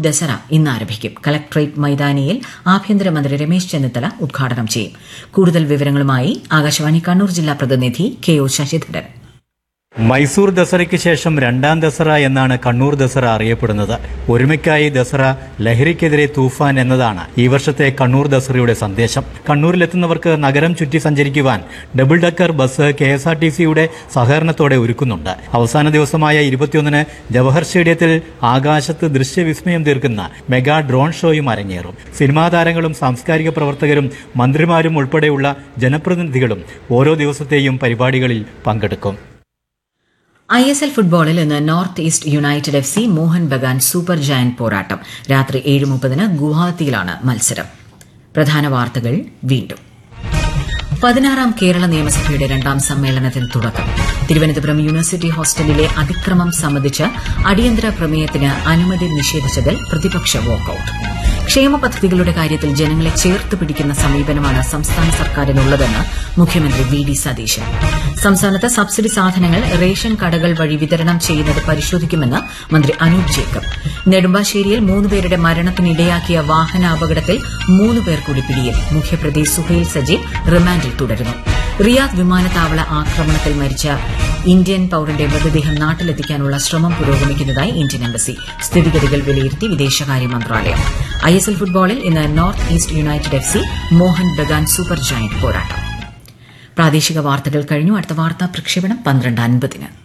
ദസറ ഇന്ന് ആരംഭിക്കും കലക്ട്രേറ്റ് മൈതാനിയിൽ ആഭ്യന്തരമന്ത്രി രമേശ് ചെന്നിത്തല ഉദ്ഘാടനം ചെയ്യും കൂടുതൽ വിവരങ്ങളുമായി ആകാശവാണി കണ്ണൂർ ജില്ലാ പ്രതിനിധി കെ ഒ ശശിധരൻ മൈസൂർ ദസറയ്ക്ക് ശേഷം രണ്ടാം ദസറ എന്നാണ് കണ്ണൂർ ദസറ അറിയപ്പെടുന്നത് ഒരുമയ്ക്കായി ദസറ ലഹരിക്കെതിരെ തൂഫാൻ എന്നതാണ് ഈ വർഷത്തെ കണ്ണൂർ ദസറയുടെ സന്ദേശം കണ്ണൂരിലെത്തുന്നവർക്ക് നഗരം ചുറ്റി സഞ്ചരിക്കുവാൻ double decker bus K S R T സിയുടെ സഹകരണത്തോടെ ഒരുക്കുന്നുണ്ട് അവസാന ദിവസമായ ഇരുപത്തിയൊന്നിന് ജവഹർ സ്റ്റേഡിയത്തിൽ ആകാശത്ത് ദൃശ്യവിസ്മയം തീർക്കുന്ന മെഗാ ഡ്രോൺ ഷോയും അരങ്ങേറും സിനിമാ താരങ്ങളും സാംസ്കാരിക പ്രവർത്തകരും മന്ത്രിമാരും ഉൾപ്പെടെയുള്ള ജനപ്രതിനിധികളും ഓരോ ദിവസത്തെയും പരിപാടികളിൽ പങ്കെടുക്കും ഐ എസ് എൽ ഫുട്ബോളിൽ ഇന്ന് North East United F C Mohun Bagan Super Giant പോരാട്ടം രാത്രി ഏഴ് മുപ്പതിന് ഗുവാഹത്തിയിലാണ് മത്സരം പ്രധാന വാർത്തകൾ വീണ്ടും പതിനാറാം കേരള നിയമസഭയുടെ രണ്ടാം സമ്മേളനത്തിന് തുടക്കം തിരുവനന്തപുരം യൂണിവേഴ്സിറ്റി ഹോസ്റ്റലിലെ അതിക്രമം സംബന്ധിച്ച് അടിയന്തര പ്രമേയത്തിന് അനുമതി നിഷേധിച്ചതിൽ പ്രതിപക്ഷ വാക്കൌട്ട് ക്ഷേമ പദ്ധതികളുടെ കാര്യത്തിൽ ജനങ്ങളെ ചേർത്ത് പിടിക്കുന്ന സമീപനമാണ് സംസ്ഥാന സർക്കാരിനുള്ളതെന്ന് മുഖ്യമന്ത്രി വി ഡി സതീശൻ സംസ്ഥാനത്ത് സബ്സിഡി സാധനങ്ങൾ റേഷൻ കടകൾ വഴി വിതരണം ചെയ്യുന്നത് പരിശോധിക്കുമെന്ന് മന്ത്രി അനൂപ് ജേക്കബ് നെടുമ്പാശ്ശേരിയിൽ മൂന്നുപേരുടെ മരണത്തിനിടയാക്കിയ വാഹനാപകടത്തിൽ മൂന്ന് പേർ കൂടി പിടിയിൽ മുഖ്യപ്രതി സുഹൈൽ സജീവ് റിമാൻഡിൽ തുടരുന്നു റിയാദ് വിമാനത്താവള ആക്രമണത്തിൽ മരിച്ച ഇന്ത്യൻ പൌരന്റെ മൃതദേഹം നാട്ടിലെത്തിക്കാനുള്ള ശ്രമം പുരോഗമിക്കുന്നതായി ഇന്ത്യൻ എംബസി സ്ഥിതിഗതികൾ വിലയിരുത്തി വിദേശകാര്യ മന്ത്രാലയം ഐ എസ് എൽ ഫുട്ബോളിൽ ഇന്ന് North East United F C Mohun Bagan Super Giant പോരാട്ടം പ്രാദേശിക വാർത്തകൾ കഴിഞ്ഞു അടുത്ത വാർത്താ പ്രക്ഷേപണം പന്ത്രണ്ട് അൻപതിന്